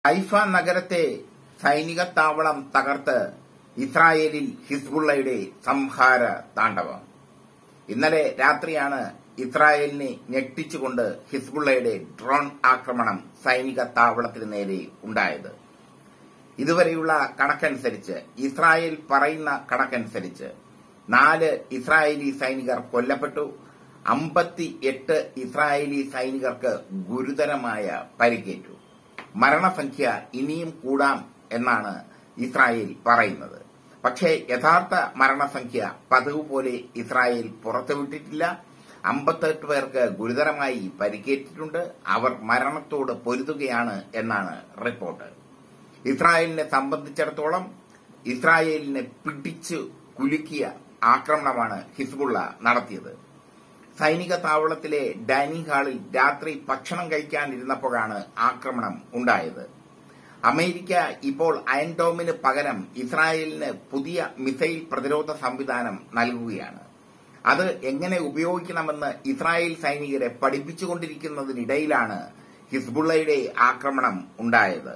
Haifa നഗരത്തെ സൈനിക താവളം തകർത്ത് ഇസ്രായേലിൽ ഹിസ്ബുള്ളയുടെ സംഹാര താണ്ഡവം ഇന്നലെ രാത്രിയാണ് ഇസ്രായേലിനെ ഞെട്ടിച്ചുകൊണ്ട് ഹിസ്ബുള്ളയുടെ ഡ്രോൺ ആക്രമണം സൈനിക താവളത്തിന് നേരെ ഉണ്ടായത് ഇതുവരെയുള്ള കണക്കനുസരിച്ച് ഇസ്രായേൽ പറയുന്ന കണക്കനുസരിച്ച് നാല് ഇസ്രായേലി സൈനികർ കൊല്ലപ്പെട്ടു അമ്പത്തി എട്ട് ഇസ്രായേലി സൈനികർക്ക് ഗുരുതരമായ പരിക്കേറ്റു മരണസംഖ്യ ഇനിയും കൂടാം എന്നാണ് ഇസ്രായേൽ പറയുന്നത് പക്ഷേ യഥാർത്ഥ മരണസംഖ്യ പതിവ് പോലെ ഇസ്രായേൽ പുറത്തുവിട്ടിട്ടില്ല അമ്പത്തെട്ട് പേർക്ക് ഗുരുതരമായി പരിക്കേറ്റിട്ടുണ്ട് അവർ മരണത്തോട് പൊരുതുകയാണ് എന്നാണ് റിപ്പോർട്ട് ഇസ്രായേലിനെ സംബന്ധിച്ചിടത്തോളം ഇസ്രായേലിനെ പിടിച്ചു കുലുക്കിയ ആക്രമണമാണ് ഹിസ്ബുള്ള നടത്തിയത് സൈനിക താവളത്തിലെ ഡൈനിങ് ഹാളിൽ രാത്രി ഭക്ഷണം കഴിക്കാനിരുന്നപ്പോഴാണ് ആക്രമണം ഉണ്ടായത് അമേരിക്ക ഇപ്പോൾ അയൻഡോമിന് പകരം ഇസ്രായേലിന് പുതിയ മിസൈൽ പ്രതിരോധ സംവിധാനം നൽകുകയാണ് അത് എങ്ങനെ ഉപയോഗിക്കണമെന്ന് ഇസ്രായേൽ സൈനികരെ പഠിപ്പിച്ചുകൊണ്ടിരിക്കുന്നതിനിടയിലാണ് ഹിസ്ബുള്ളയുടെ ആക്രമണം ഉണ്ടായത്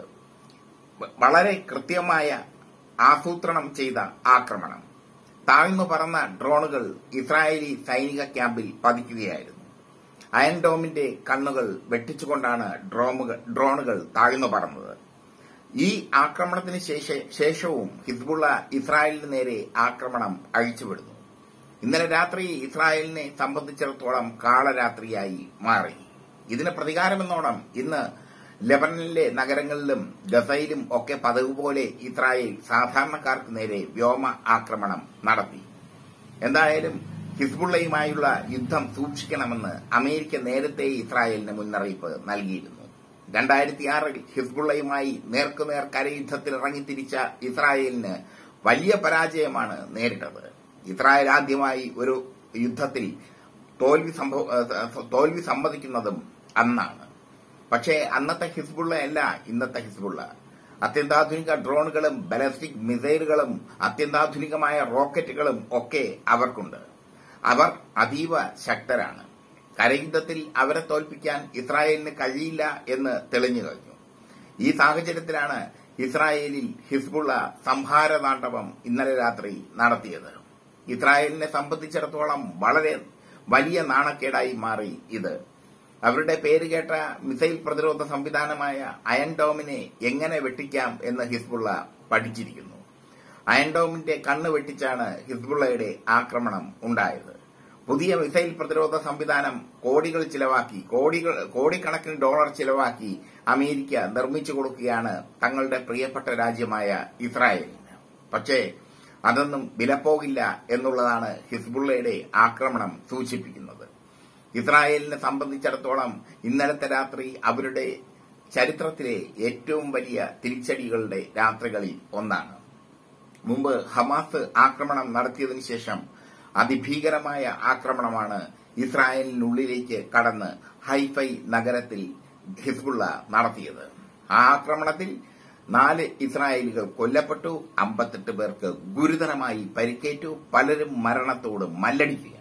വളരെ കൃത്യമായ ആസൂത്രണം ചെയ്ത ആക്രമണം താഴ്ന്നു പറന്ന ഡ്രോണുകൾ ഇസ്രായേലി സൈനിക ക്യാമ്പിൽ പതിക്കുകയായിരുന്നു അയൺ ഡോമിന്റെ കണ്ണുകൾ വെട്ടിച്ചുകൊണ്ടാണ് ഡ്രോണുകൾ താഴ്ന്നു പറന്നത് ഈ ആക്രമണത്തിന് ശേഷവും ഹിസ്ബുള്ള ഇസ്രായേലിന് നേരെ ആക്രമണം അഴിച്ചുവിടുന്നു ഇന്നലെ രാത്രി ഇസ്രായേലിനെ സംബന്ധിച്ചിടത്തോളം കാളരാത്രിയായി മാറി ഇതിന് പ്രതികാരമെന്നോണം ഇന്ന് ലബനനിലെ നഗരങ്ങളിലും ഗസയിലും ഒക്കെ പതിവ് പോലെ ഇസ്രായേൽ സാധാരണക്കാർക്ക് നേരെ വ്യോമ ആക്രമണം നടത്തി എന്തായാലും ഹിസ്ബുള്ളയുമായുള്ള യുദ്ധം സൂക്ഷിക്കണമെന്ന് അമേരിക്ക നേരത്തെ ഇസ്രായേലിന് മുന്നറിയിപ്പ് നൽകിയിരുന്നു രണ്ടായിരത്തിയാറിൽ ഹിസ്ബുള്ളയുമായി നേർക്കുനേർ കരയുദ്ധത്തിൽ ഇറങ്ങിത്തിരിച്ച ഇസ്രായേലിന് വലിയ പരാജയമാണ് നേരിട്ടത് ഇസ്രായേൽ ആദ്യമായി ഒരു യുദ്ധത്തിൽ തോൽവി തോൽവി സമ്മതിക്കുന്നതും അന്നാണ് പക്ഷേ അന്നത്തെ ഹിസ്ബുള്ള അല്ല ഇന്നത്തെ ഹിസ്ബുള്ള അത്യന്താധുനിക ഡ്രോണുകളും ബലസ്റ്റിക് മിസൈലുകളും അത്യന്താധുനികമായ റോക്കറ്റുകളും ഒക്കെ അവർക്കുണ്ട് അവർ അതീവ ശക്തരാണ് കരയുദ്ധത്തിൽ അവരെ തോൽപ്പിക്കാൻ ഇസ്രായേലിന് കഴിയില്ല എന്ന് തെളിഞ്ഞു കഴിഞ്ഞു ഈ സാഹചര്യത്തിലാണ് ഇസ്രായേലിൽ ഹിസ്ബുള്ള സംഹാര താണ്ഡവം ഇന്നലെ രാത്രി നടത്തിയത് ഇസ്രായേലിനെ സംബന്ധിച്ചിടത്തോളം വളരെ വലിയ നാണക്കേടായി മാറി ഇത് അവരുടെ പേര് കേട്ട മിസൈൽ പ്രതിരോധ സംവിധാനമായ അയൺ ഡോമിനെ എങ്ങനെ വെട്ടിക്കാം എന്ന് ഹിസ്ബുള്ള പഠിച്ചിരിക്കുന്നു അയൺ ഡോമിന്റെ കണ്ണ് വെട്ടിച്ചാണ് ഹിസ്ബുള്ളയുടെ ആക്രമണം ഉണ്ടായത് പുതിയ മിസൈൽ പ്രതിരോധ സംവിധാനം കോടികൾ ചിലവാക്കി കോടികൾ കോടിക്കണക്കിന് ഡോളർ ചിലവാക്കി അമേരിക്ക നിർമ്മിച്ചു കൊടുക്കുകയാണ് തങ്ങളുടെ പ്രിയപ്പെട്ട രാജ്യമായ ഇസ്രായേലിന് പക്ഷേ അതൊന്നും വിലപ്പോകില്ല എന്നുള്ളതാണ് ഹിസ്ബുള്ളയുടെ ആക്രമണം സൂചിപ്പിക്കുന്നത് ഇസ്രായേലിനെ സംബന്ധിച്ചിടത്തോളം ഇന്നലത്തെ രാത്രി അവരുടെ ചരിത്രത്തിലെ ഏറ്റവും വലിയ തിരിച്ചടികളുടെ രാത്രികളിൽ ഒന്നാണ് മുമ്പ് ഹമാസ് ആക്രമണം നടത്തിയതിനു ശേഷം അതിഭീകരമായ ആക്രമണമാണ് ഇസ്രായേലിനുള്ളിലേക്ക് കടന്ന് ഹൈഫൈ നഗരത്തിൽ ഹിസ്ബുള്ള നടത്തിയത് ആ ആക്രമണത്തിൽ നാല് ഇസ്രായേലികൾ കൊല്ലപ്പെട്ടു അമ്പത്തെട്ട് പേർക്ക് ഗുരുതരമായി പരിക്കേറ്റു പലരും മരണത്തോട് മല്ലടിക്കുക